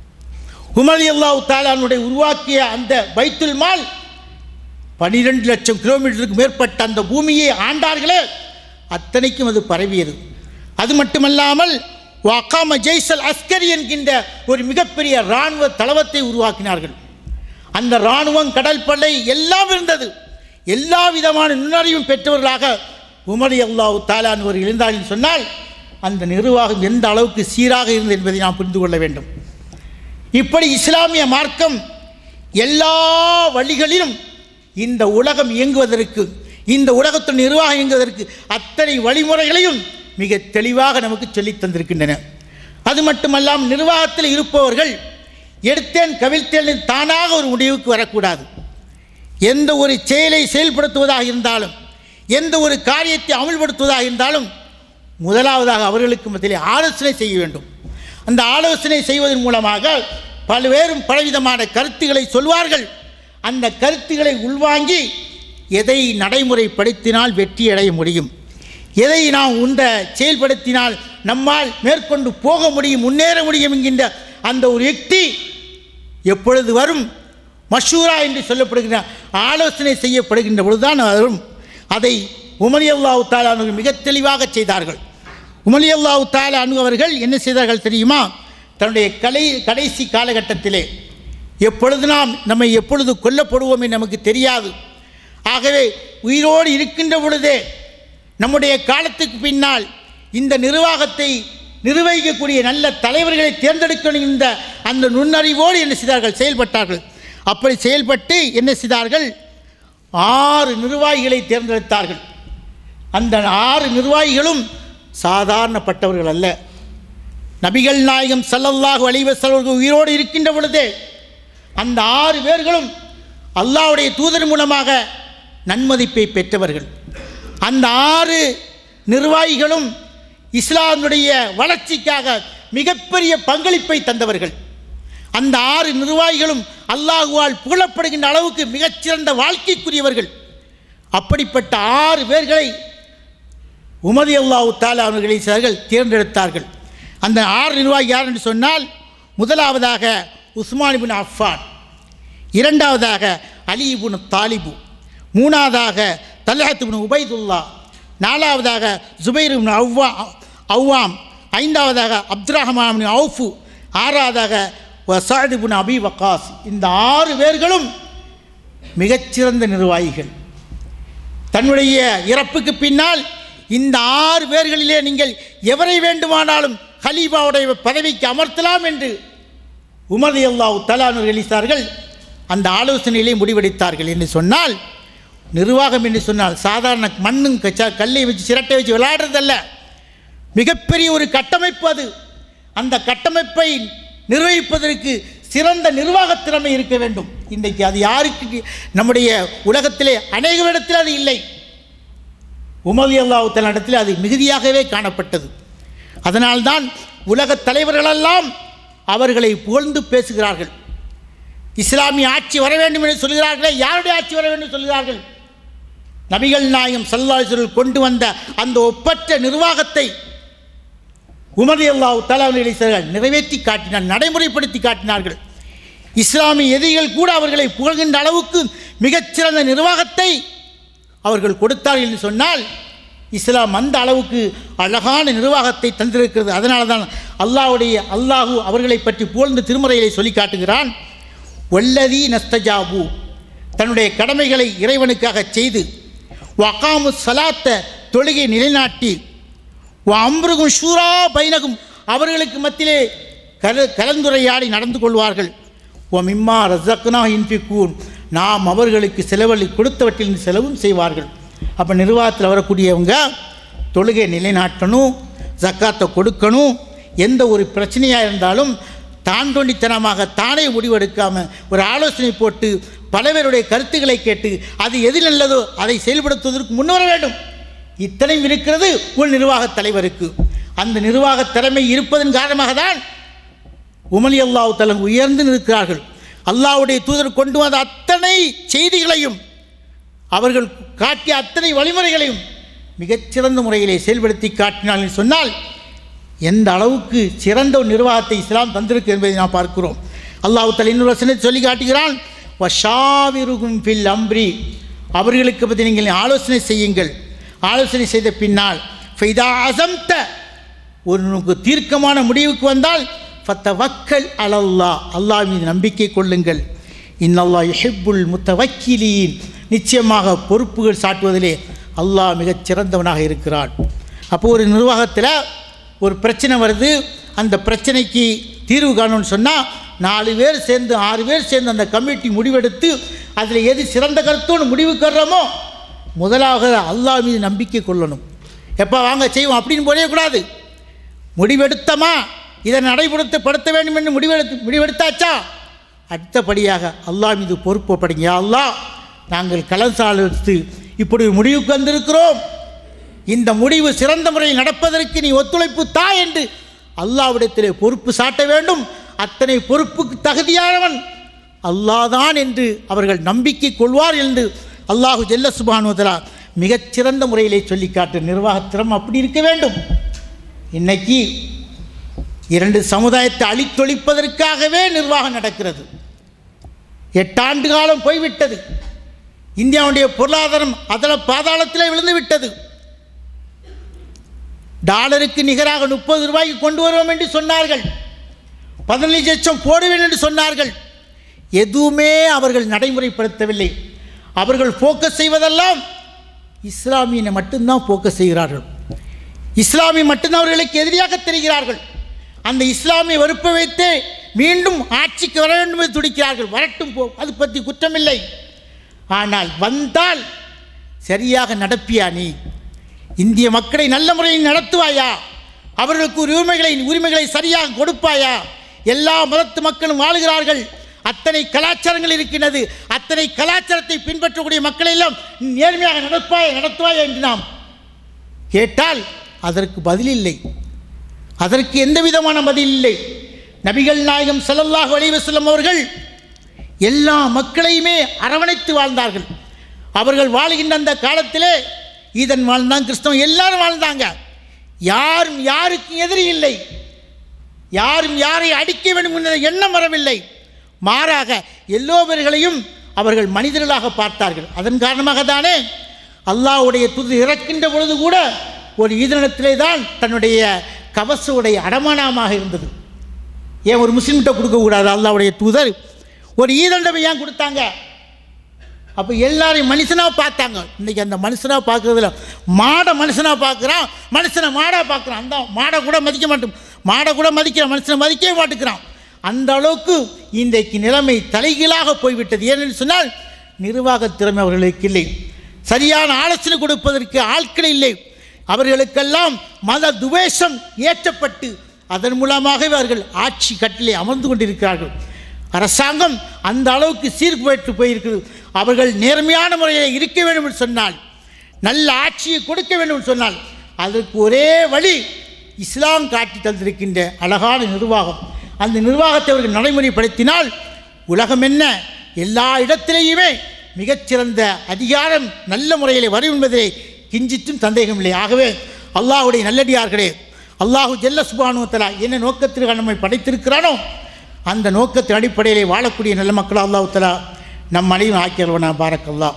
உமர் அல்லாஹ் தாலானுடைய உருவாக்கிய அந்த பைத்துல் மால் பனிரெண்டு லட்சம் கிலோமீட்டருக்கு மேற்பட்ட அந்த பூமியை ஆண்டார்களே அத்தனைக்கும் அது பரவியது அது மட்டுமல்லாமல் வாக்காம ஜெய்சல் அஸ்கரி என்கின்ற ஒரு மிகப்பெரிய இராணுவ தளவத்தை உருவாக்கினார்கள் அந்த இராணுவம் கடல் படை எல்லாம் இருந்தது எல்லா விதமான நுண்ணறிவும் பெற்றவர்களாக உமரி அல்லாஹ் தாலான் ஒரு இருந்தார்கள் சொன்னால் அந்த நிர்வாகம் எந்த அளவுக்கு சீராக இருந்தது என்பதை நாம் புரிந்து கொள்ள வேண்டும் இப்படி இஸ்லாமிய மார்க்கம் எல்லா வழிகளிலும் இந்த உலகம் இயங்குவதற்கு இந்த உலகத்தின் நிர்வாகம் இயங்குவதற்கு அத்தனை வழிமுறைகளையும் மிக தெளிவாக நமக்கு சொல்லித் தந்திருக்கின்றன அது மட்டுமல்லாமல் நிர்வாகத்தில் இருப்பவர்கள் எடுத்தேன் கவிழ்த்தேன் என்று தானாக ஒரு முடிவுக்கு வரக்கூடாது எந்த ஒரு செயலை செயல்படுத்துவதாக இருந்தாலும் எந்த ஒரு காரியத்தை அமல்படுத்துவதாக இருந்தாலும் முதலாவதாக அவர்களுக்கு மத்தியிலே ஆலோசனை செய்ய வேண்டும் அந்த ஆலோசனை செய்வதன் மூலமாக பல்வேறு பலவிதமான கருத்துக்களை சொல்வார்கள் அந்த கருத்துக்களை உள்வாங்கி எதை நடைமுறைப்படுத்தினால் வெற்றி அடைய முடியும் எதை நாம் உந்த செயல்படுத்தினால் நம்மால் மேற்கொண்டு போக முடியும் முன்னேற முடியும் என்கின்ற அந்த ஒரு யுக்தி எப்பொழுது வரும் மஷூரா என்று சொல்லப்படுகிற ஆலோசனை செய்யப்படுகின்ற பொழுதுதான் வரும் அதை உமரி அல்லாஹு தாலானவர்கள் மிக தெளிவாக செய்தார்கள் உமரி அல்லாஹு தாலா அவர்கள் என்ன செய்தார்கள் தெரியுமா தன்னுடைய கலை கடைசி காலகட்டத்திலே எப்பொழுது நாம் நம்மை எப்பொழுது கொல்லப்படுவோம் என்று நமக்கு தெரியாது ஆகவே உயிரோடு இருக்கின்ற பொழுதே நம்முடைய காலத்துக்கு பின்னால் இந்த நிர்வாகத்தை நிர்வகிக்கக்கூடிய நல்ல தலைவர்களை தேர்ந்தெடுக்கணும் இந்த அந்த நுண்ணறிவோடு என்ன செய்தார்கள் செயல்பட்டார்கள் அப்படி செயல்பட்டு என்ன செய்தார்கள் ஆறு நிர்வாகிகளை தேர்ந்தெடுத்தார்கள் அந்த ஆறு நிர்வாகிகளும் சாதாரணப்பட்டவர்கள் அல்ல நபிகள் நாயகம் ஸல்லல்லாஹு அலைஹி வஸல்லம் உயிரோடு இருக்கின்ற பொழுதே அந்த ஆறு பேர்களும் அல்லாஹ்வுடைய தூதர் மூலமாக நன்மதிப்பை பெற்றவர்கள் அந்த ஆறு நிர்வாகிகளும் இஸ்லாமுடைய வளர்ச்சிக்காக மிகப்பெரிய பங்களிப்பை தந்தவர்கள் அந்த ஆறு நிர்வாகிகளும் அல்லாஹுவால் புகழப்படுகின்ற அளவுக்கு மிகச்சிறந்த வாழ்க்கைக்குரியவர்கள் அப்படிப்பட்ட ஆறு பேர்களை உமதி அல்லாஹு தாலா அவர்களை சிலர்கள் தேர்ந்தெடுத்தார்கள் அந்த ஆறு நிர்வாகி யார் என்று சொன்னால் முதலாவதாக உஸ்மான் பின் அஃபான் இரண்டாவதாக அலி இப்னு தாலிபு மூணாவதாக தல்ஹத் இப்னு உபைதுல்லா நாலாவதாக ஜுபைர் இப்னு அவ்வா அவ்வாம் ஐந்தாவதாக அப்துல் ரஹ்மான் இப்னு அவுஃபு ஆறாவதாக வசாத் இப்னு அபி வக்காஸ் இந்த ஆறு பேர்களும் மிகச்சிறந்த நிர்வாகிகள் தன்னுடைய இறப்புக்கு பின்னால் இந்த ஆறு பேர்களிலே நீங்கள் எவரை வேண்டுமானாலும் ஹலீஃபாவுடைய பதவிக்கு அமர்த்தலாம் என்று உமர் அல்லாஹ் தலானூர் எழுத்தார்கள் அந்த ஆலோசனையிலே முடிவெடுத்தார்கள் என்று சொன்னால் நிர்வாகம் என்று சொன்னால் சாதாரண மண்ணும் கச்சா கல்லை வச்சு சிரட்டை வச்சு விளையாடுறதல்ல மிகப்பெரிய ஒரு கட்டமைப்பு அது அந்த கட்டமைப்பை நிர்வகிப்பதற்கு சிறந்த நிர்வாகத் திறமை இருக்க வேண்டும் இன்றைக்கு அது யாருக்கு நம்முடைய உலகத்திலே அநேகரிடத்தில் அது இல்லை உமவி அல்லாஹுத்தல் இடத்தில் அது மிகுதியாகவே காணப்பட்டது அதனால்தான் உலகத் தலைவர்களெல்லாம் அவர்களை புகழ்ந்து பேசுகிறார்கள் இஸ்லாமிய ஆட்சி வர வேண்டும் என்று சொல்கிறார்களே யாருடைய ஆட்சி வர வேண்டும் என்று சொல்கிறார்கள் நபிகள் நாயகம் சல்லாஹர்கள் கொண்டு வந்த அந்த ஒப்பற்ற நிர்வாகத்தை உமர் அல்லாஹ் தலைவர்கள் நிறைவேற்றி காட்டினார் நடைமுறைப்படுத்தி காட்டினார்கள் இஸ்லாமிய எதிரிகள் கூட அவர்களை புகழ்கின்ற அளவுக்கு மிகச்சிறந்த நிர்வாகத்தை அவர்கள் கொடுத்தார்கள் என்று சொன்னால் இஸ்லாம் அந்த அளவுக்கு அழகான நிர்வாகத்தை தந்திருக்கிறது அதனால தான் அல்லாஹ்வுடைய அல்லாஹு அவர்களை பற்றி புகழ்ந்து திருமறையிலே சொல்லி காட்டுகிறான் வல்லதி நஸ்தஜாபு தன்னுடைய கடமைகளை இறைவனுக்காக செய்து வகாமு சலாத்த தொழுகை நிலைநாட்டி அம்ருகும் ஷூரா பைனகும் அவர்களுக்கு மத்தியிலே கல கலந்துரையாடி நடந்து கொள்வார்கள் ஓ மிம்மா ரசக்னா இன்பிக்கூன் நாம் அவர்களுக்கு செலவழி கொடுத்தவற்றில் செலவும் செய்வார்கள் அப்போ நிர்வாகத்தில் வரக்கூடியவங்க தொழுகை நிலைநாட்டணும் ஜக்காத்தை கொடுக்கணும் எந்த ஒரு பிரச்சனையாக இருந்தாலும் தான் தோண்டித்தனமாக தானே முடிவெடுக்காமல் ஒரு ஆலோசனை போட்டு பல பேருடைய கருத்துக்களை கேட்டு அது எது நல்லதோ அதை செயல்படுத்துவதற்கு முன்வர வேண்டும் இத்தனையும் இருக்கிறது ஒரு நிர்வாகத் தலைவருக்கு அந்த நிர்வாகத் திறமை இருப்பதன் காரணமாக தான் உமலி அல்லாஹ் தலங்கு உயர்ந்து நிற்கிறார்கள் அல்லாஹ்வுடைய தூதர் கொண்டு வந்த அத்தனை செய்திகளையும் அவர்கள் காட்டிய அத்தனை வழிமுறைகளையும் மிகச்சிறந்த முறையிலே செயல்படுத்தி காட்டினார்கள் என்று சொன்னால் எந்த அளவுக்கு சிறந்த ஒரு நிர்வாகத்தை இஸ்லாம் தந்திருக்கு என்பதை நாம் பார்க்கிறோம் அல்லாஹ் தலா இன்னொரு வசனத்தை சொல்லி காட்டுகிறான் வஷாவிருகும் ஃபில் அம்ரி அவர்களுக்கு பற்றி நீங்கள் ஆலோசனை செய்யுங்கள் ஆலோசனை செய்த பின்னால் ஃபைதா அசம்த ஒரு தீர்க்கமான முடிவுக்கு வந்தால் ஃபத்த வக்கல் அலல்லா அல்லாஹ் மீது நம்பிக்கை கொள்ளுங்கள் இன்னல்லா யஹிப்புல் முத்தவக்கிலீன் நிச்சயமாக பொறுப்புகள் சாட்டுவதிலே அல்லாஹ் மிகச் சிறந்தவனாக இருக்கிறான் அப்போ ஒரு நிர்வாகத்தில் ஒரு பிரச்சனை வருது அந்த பிரச்சனைக்கு தீர்வு காணணும்னு சொன்னால் நாலு பேர் சேர்ந்து ஆறு பேர் சேர்ந்து அந்த கமிட்டி முடிவெடுத்து அதில் எது சிறந்த கருத்தோடு முடிவுக்கு வர்றோமோ முதலாக அல்லாஹ் மீது நம்பிக்கை கொள்ளணும் எப்போ வாங்க செய்வோம் அப்படின்னு போடவே கூடாது முடிவெடுத்தமா இதை நடைமுறைப்படுத்த வேண்டும் என்று முடிவெடுத்து முடிவெடுத்தாச்சா அடுத்தபடியாக அல்லாஹ் மீது பொறுப்பு படுங்க யா அல்லாஹ் நாங்கள் கலந்தாலோசித்து இப்படி ஒரு முடிவுக்கு வந்திருக்கிறோம் இந்த முடிவு சிறந்த முறையில் நடப்பதற்கு நீ ஒத்துழைப்பு தா என்று அல்லாவிடத்திலே பொறுப்பு சாட்ட வேண்டும் அத்தனை பொறுப்புக்கு தகுதியானவன் அல்லாதான் என்று அவர்கள் நம்பிக்கை கொள்வார் என்று அல்லாஹு ஜெல்ல சுபானுவதரா மிகச்சிறந்த முறையிலே சொல்லி காட்டு நிர்வாகத்திறம் அப்படி இருக்க வேண்டும் இன்னைக்கு இரண்டு சமுதாயத்தை அழித்தொழிப்பதற்காகவே நிர்வாகம் நடக்கிறது எட்டாண்டு காலம் போய்விட்டது இந்தியாவுடைய பொருளாதாரம் அதில் பாதாளத்திலே விழுந்து விட்டது டாலருக்கு நிகராக முப்பது ரூபாய்க்கு கொண்டு வருவோம் என்று சொன்னார்கள் பதினஞ்சு லட்சம் போடுவேன் என்று சொன்னார்கள் எதுவுமே அவர்கள் நடைமுறைப்படுத்தவில்லை அவர்கள் ஃபோக்கஸ் செய்வதெல்லாம் இஸ்லாமியனை மட்டும்தான் ஃபோக்கஸ் செய்கிறார்கள் இஸ்லாமிய மட்டும்தான் அவர்களுக்கு எதிரியாக தெரிகிறார்கள் அந்த இஸ்லாமிய வெறுப்பை வைத்து மீண்டும் ஆட்சிக்கு வர வேண்டும் என்று துடிக்கிறார்கள் வரட்டும் போ அது பற்றி குற்றமில்லை ஆனால் வந்தால் சரியாக நடப்பியா நீ இந்திய மக்களை நல்ல முறையில் நடத்துவாயா அவர்களுக்கு ஒரு உரிமைகளை உரிமைகளை சரியாக கொடுப்பாயா எல்லா மதத்து மக்களும் வாழுகிறார்கள் அத்தனை கலாச்சாரங்கள் இருக்கின்றது அத்தனை கலாச்சாரத்தை பின்பற்றக்கூடிய மக்களை எல்லாம் நேர்மையாக நடப்பாயா நடத்துவாயா என்று நாம் கேட்டால் அதற்கு பதில் இல்லை அதற்கு எந்த விதமான பதில் இல்லை நபிகள் நாயகம் ஸல்லல்லாஹு அலைஹி வஸல்லம் அவர்கள் எல்லா மக்களையுமே அரவணைத்து வாழ்ந்தார்கள் அவர்கள் வாழ்கின்ற அந்த காலத்திலே ஈதன் வாழ்ந்தான் கிறிஸ்தவன் எல்லாரும் வாழ்ந்தாங்க யாரும் யாருக்கும் எதிரி இல்லை யாரும் யாரை அடிக்க வேண்டும் என்ற எண்ணம் வரவில்லை மாறாக எல்லோவர்களையும் அவர்கள் மனிதர்களாக பார்த்தார்கள் அதன் காரணமாக தானே அல்லாஹ்வுடைய துது இறக்கின்ற பொழுது கூட ஒரு ஈதனத்திலே தான் தன்னுடைய கவச உடைய அடமானமாக இருந்தது ஏன் ஒரு முஸ்லீம்கிட்ட கொடுக்கக்கூடாது அல்லாஹ்வுடைய தூதர் ஒரு ஈதண்டவை ஏன் கொடுத்தாங்க அப்போ எல்லாரையும் மனுஷனாக பார்த்தாங்க இன்றைக்கி அந்த மனுஷனாக பார்க்குறதுல மாடை மனுஷனாக பார்க்குறான் மனுஷனை மாடாக பார்க்குறான் அந்த மாடை கூட மதிக்க மாட்டோம் மாடை கூட மதிக்கிறான் மனுஷனை மதிக்கவே மாட்டேங்கிறான் அந்த அளவுக்கு இன்றைக்கு நிலைமை தலைகீழாக போய்விட்டது ஏனென்று சொன்னால் நிர்வாக திறமை அவர்களுக்கு இல்லை சரியான ஆலோசனை கொடுப்பதற்கு ஆட்கள் இல்லை அவர்களுக்கெல்லாம் மத துவேஷம் ஏற்றப்பட்டு அதன் மூலமாகவே அவர்கள் ஆட்சி கட்டிலே அமர்ந்து கொண்டிருக்கிறார்கள் அரசாங்கம் அந்த அளவுக்கு சீர்குலைத்து போயிருக்கிறது அவர்கள் நேர்மையான முறையில் இருக்க வேண்டும் என்று சொன்னால் நல்ல ஆட்சியை கொடுக்க வேண்டும் என்று சொன்னால் அதற்கு ஒரே வழி இஸ்லாம் காட்டி தந்திருக்கின்ற அழகான நிர்வாகம் அந்த நிர்வாகத்தை அவர்கள் நடைமுறைப்படுத்தினால் உலகம் என்ன எல்லா இடத்திலேயுமே மிகச்சிறந்த அதிகாரம் நல்ல முறையில் வரும் என்பதிலே கிஞ்சிற்றும் சந்தேகமில்லை ஆகவே அல்லாஹுடைய நல்லடியார்களே அல்லாஹு ஜெல்ல சுபானுவத்தலா என்ன நோக்கத்திற்காக நம்மை படைத்திருக்கிறானோ அந்த நோக்கத்தின் அடிப்படையிலே வாழக்கூடிய நல்ல மக்கள் அல்லாஹு தலா நம் அனைவரும் ஆக்கியல்வனா பாரக்கல்லா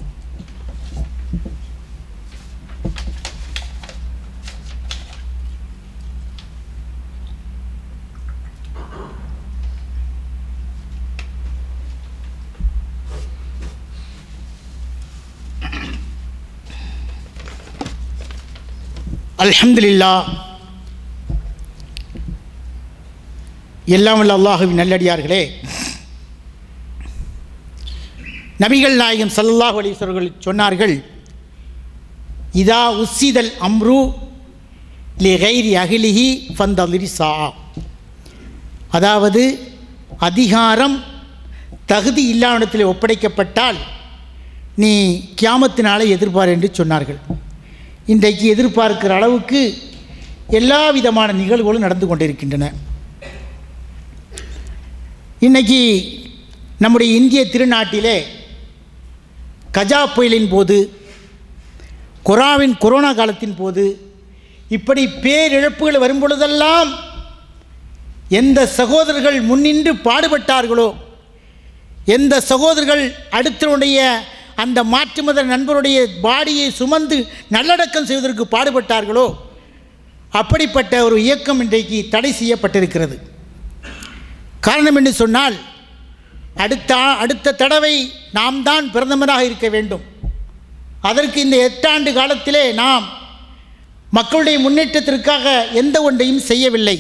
அல்ஹம்துலில்லா எல்லாம் வல்ல அல்லாஹுவின் நல்லடியார்களே நபிகள் நாயகம் ஸல்லல்லாஹு அலைஹி வஸல்லம் சொன்னார்கள் இதா உஸ்ஸிதல் அம்ரு லி கைரி அகிலிஹி ஃபந்தலிரி சா அதாவது அதிகாரம் தகுதி இல்லாவிடத்தில் ஒப்படைக்கப்பட்டால் நீ கியாமத்தினாலே எதிர்பார் என்று சொன்னார்கள் இன்றைக்கு எதிர்பார்க்கிற அளவுக்கு எல்லா விதமான நிகழ்வுகளும் நடந்து கொண்டிருக்கின்றன இன்னைக்கு நம்முடைய இந்திய திருநாட்டிலே கஜா புயலின் போது கொராவின் கொரோனா காலத்தின் போது இப்படி பேரிழப்புகள் வரும் பொழுதெல்லாம் எந்த சகோதரர்கள் முன்னின்று பாடுபட்டார்களோ எந்த சகோதரர்கள் அடுத்தவனுடைய அந்த மாற்று மத நண்பருடைய பாடியை சுமந்து நல்லடக்கம் செய்வதற்கு பாடுபட்டார்களோ அப்படிப்பட்ட ஒரு இயக்கம் இன்றைக்கு தடை செய்யப்பட்டிருக்கிறது காரணம் என்று சொன்னால் அடுத்த அடுத்த தடவை நாம் தான் பிரதமராக இருக்க வேண்டும் அதற்கு இந்த எட்டாண்டு காலத்திலே நாம் மக்களுடைய முன்னேற்றத்திற்காக எந்த ஒன்றையும் செய்யவில்லை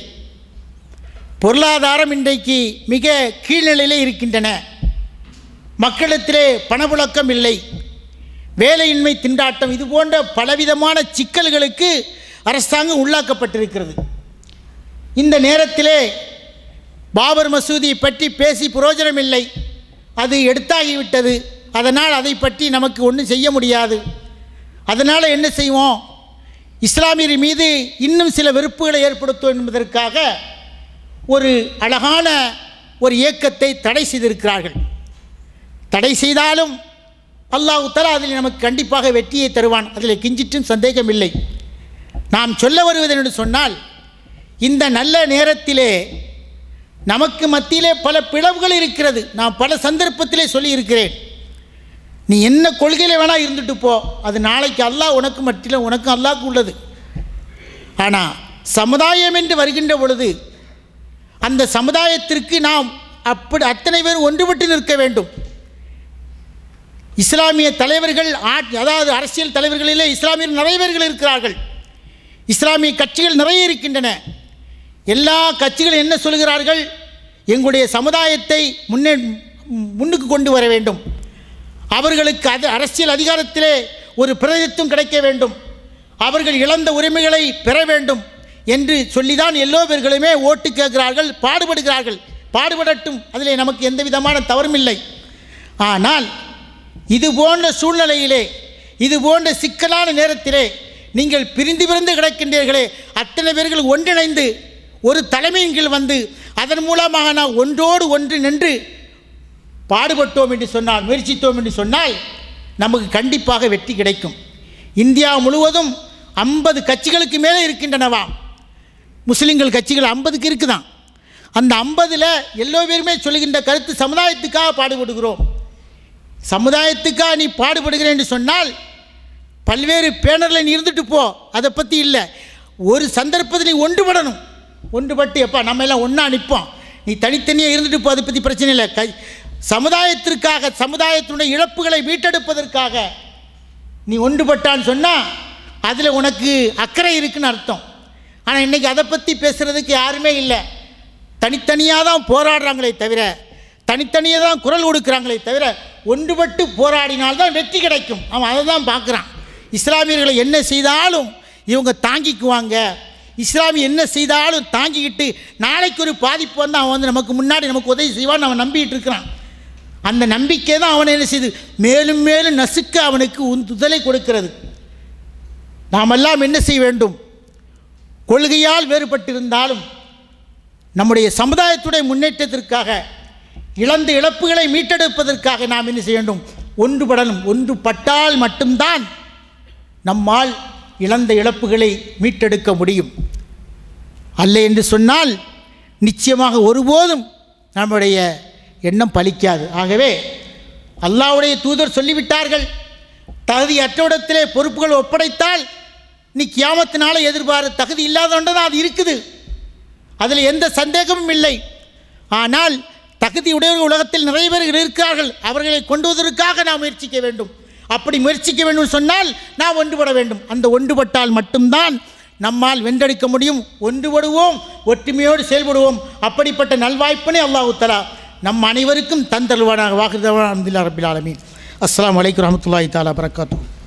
பொருளாதாரம் இன்றைக்கு மிக கீழ்நிலையிலே இருக்கின்றன மக்களிடத்திலே பணப்புழக்கம் இல்லை வேலையின்மை திண்டாட்டம் இது போன்ற பலவிதமான சிக்கல்களுக்கு அரசாங்கம் உள்ளாக்கப்பட்டிருக்கிறது இந்த நேரத்திலே பாபர் மசூதியை பற்றி பேசி பிரயோஜனம் இல்லை அது எடுத்தாகிவிட்டது அதனால் அதை பற்றி நமக்கு ஒன்றும் செய்ய முடியாது அதனால் என்ன செய்வோம் இஸ்லாமியர் மீது இன்னும் சில வெறுப்புகளை ஏற்படுத்தும் என்பதற்காக ஒரு அழகான ஒரு இயக்கத்தை தடை செய்திருக்கிறார்கள் தடை செய்தாலும் அல்லாஹ் தலா அதில் நமக்கு கண்டிப்பாக வெற்றியை தருவான் அதில் கிஞ்சிற்றும் சந்தேகம் இல்லை நாம் சொல்ல வருவது என்று சொன்னால் இந்த நல்ல நேரத்திலே நமக்கு மத்தியிலே பல பிளவுகள் இருக்கிறது நான் பல சந்தர்ப்பத்திலே சொல்லியிருக்கிறேன் நீ என்ன கொள்கையில் வேணால் இருந்துட்டு போ அது நாளைக்கு அல்லாஹ் உனக்கு மத்தியில் உனக்கும் அல்லாஹ்க்கு உள்ளது ஆனால் சமுதாயம் என்று வருகின்ற பொழுது அந்த சமுதாயத்திற்கு நாம் அப்படி அத்தனை பேர் ஒன்றுபட்டு நிற்க வேண்டும் இஸ்லாமிய தலைவர்கள் ஆட் அதாவது அரசியல் தலைவர்களிலே இஸ்லாமியர் நிறைய பேர்கள் இருக்கிறார்கள் இஸ்லாமிய கட்சிகள் நிறைய இருக்கின்றன எல்லா கட்சிகளும் என்ன சொல்கிறார்கள் எங்களுடைய சமுதாயத்தை முன்னே முன்னுக்கு கொண்டு வர வேண்டும் அவர்களுக்கு அது அரசியல் அதிகாரத்திலே ஒரு பிரதிநிதித்துவம் கிடைக்க வேண்டும் அவர்கள் இழந்த உரிமைகளை பெற வேண்டும் என்று சொல்லிதான் எல்லோ பேர்களுமே ஓட்டு கேட்கிறார்கள் பாடுபடுகிறார்கள் பாடுபடட்டும் அதிலே நமக்கு எந்த விதமான தவறும் இல்லை ஆனால் இது போன்ற சூழ்நிலையிலே இது போன்ற சிக்கலான நேரத்திலே நீங்கள் பிரிந்து பிரிந்து கிடக்கின்றீர்களே அத்தனை பேர்கள் ஒன்றிணைந்து ஒரு தலைமையின் கீழ் வந்து அதன் மூலமாக நாம் ஒன்றோடு ஒன்று நின்று பாடுபட்டோம் என்று சொன்னால் முயற்சித்தோம் என்று சொன்னால் நமக்கு கண்டிப்பாக வெற்றி கிடைக்கும் இந்தியா முழுவதும் ஐம்பது கட்சிகளுக்கு மேலே இருக்கின்றனவாம் முஸ்லீம்கள் கட்சிகள் ஐம்பதுக்கு இருக்குதான் அந்த ஐம்பதில் எல்லோ பேருமே சொல்லுகின்ற கருத்து சமுதாயத்துக்காக பாடுபடுகிறோம் சமுதாயத்துக்காக நீ பாடுபடுகிறேன் என்று சொன்னால் பல்வேறு பேனரில் நீ இருந்துட்டு போ அதை பற்றி இல்லை ஒரு சந்தர்ப்பத்தில் நீ ஒன்றுபடணும் ஒன்றுபட்டு எப்பா நம்ம எல்லாம் ஒன்றா நிற்போம் நீ தனித்தனியாக இருந்துட்டு போ அதை பற்றி பிரச்சனை இல்லை கை சமுதாயத்திற்காக சமுதாயத்தினுடைய இழப்புகளை மீட்டெடுப்பதற்காக நீ ஒன்றுபட்டான்னு சொன்னால் அதில் உனக்கு அக்கறை இருக்குன்னு அர்த்தம் ஆனால் இன்றைக்கி அதை பற்றி பேசுகிறதுக்கு யாருமே இல்லை தனித்தனியாக தான் போராடுறாங்களே தவிர தனித்தனியாக தான் குரல் கொடுக்குறாங்களே தவிர ஒன்றுபட்டு போராடினால்தான் வெற்றி கிடைக்கும் அவன் அதை தான் பார்க்குறான் இஸ்லாமியர்களை என்ன செய்தாலும் இவங்க தாங்கிக்குவாங்க இஸ்லாமிய என்ன செய்தாலும் தாங்கிக்கிட்டு நாளைக்கு ஒரு பாதிப்பு வந்து அவன் வந்து நமக்கு முன்னாடி நமக்கு உதவி செய்வான்னு அவன் நம்பிக்கிட்டு இருக்கிறான் அந்த நம்பிக்கை தான் அவனை என்ன செய்யுது மேலும் மேலும் நசுக்க அவனுக்கு உந்துதலை கொடுக்கிறது நாமெல்லாம் என்ன செய்ய வேண்டும் கொள்கையால் வேறுபட்டிருந்தாலும் நம்முடைய சமுதாயத்துடைய முன்னேற்றத்திற்காக இழந்த இழப்புகளை மீட்டெடுப்பதற்காக நாம் என்ன செய்ய வேண்டும் ஒன்றுபடணும் ஒன்றுபட்டால் மட்டும்தான் நம்மால் இழந்த இழப்புகளை மீட்டெடுக்க முடியும் அல்ல என்று சொன்னால் நிச்சயமாக ஒருபோதும் நம்முடைய எண்ணம் பலிக்காது ஆகவே அல்லாஹ்வுடைய தூதர் சொல்லிவிட்டார்கள் தகுதியற்றவிடத்திலே பொறுப்புகள் ஒப்படைத்தால் நீ கியாமத்தினால எதிர்பார தகுதி இல்லாதவன் தான் அது இருக்குது அதில் எந்த சந்தேகமும் இல்லை ஆனால் தகுதி உடையவர்கள் உலகத்தில் நிறைய பேர் இருக்கிறார்கள் அவர்களை கொண்டு வருவதற்காக நாம் முயற்சிக்க வேண்டும் அப்படி முயற்சிக்க வேண்டும் சொன்னால் நாம் ஒன்றுபட வேண்டும் அந்த ஒன்றுபட்டால் மட்டும்தான் நம்மால் வென்றெடுக்க முடியும் ஒன்றுபடுவோம் ஒற்றுமையோடு செயல்படுவோம் அப்படிப்பட்ட நல்வாய்ப்பினை அல்லாஹு தலா நம் அனைவருக்கும் தந்தருவானாக வாக்குதவான் அப்துல்லா ரபில் ஆலமீன் அஸ்ஸலாமு அலைக்கும் ரஹமத்துல்லாஹி தாலா வரகாத்துஹு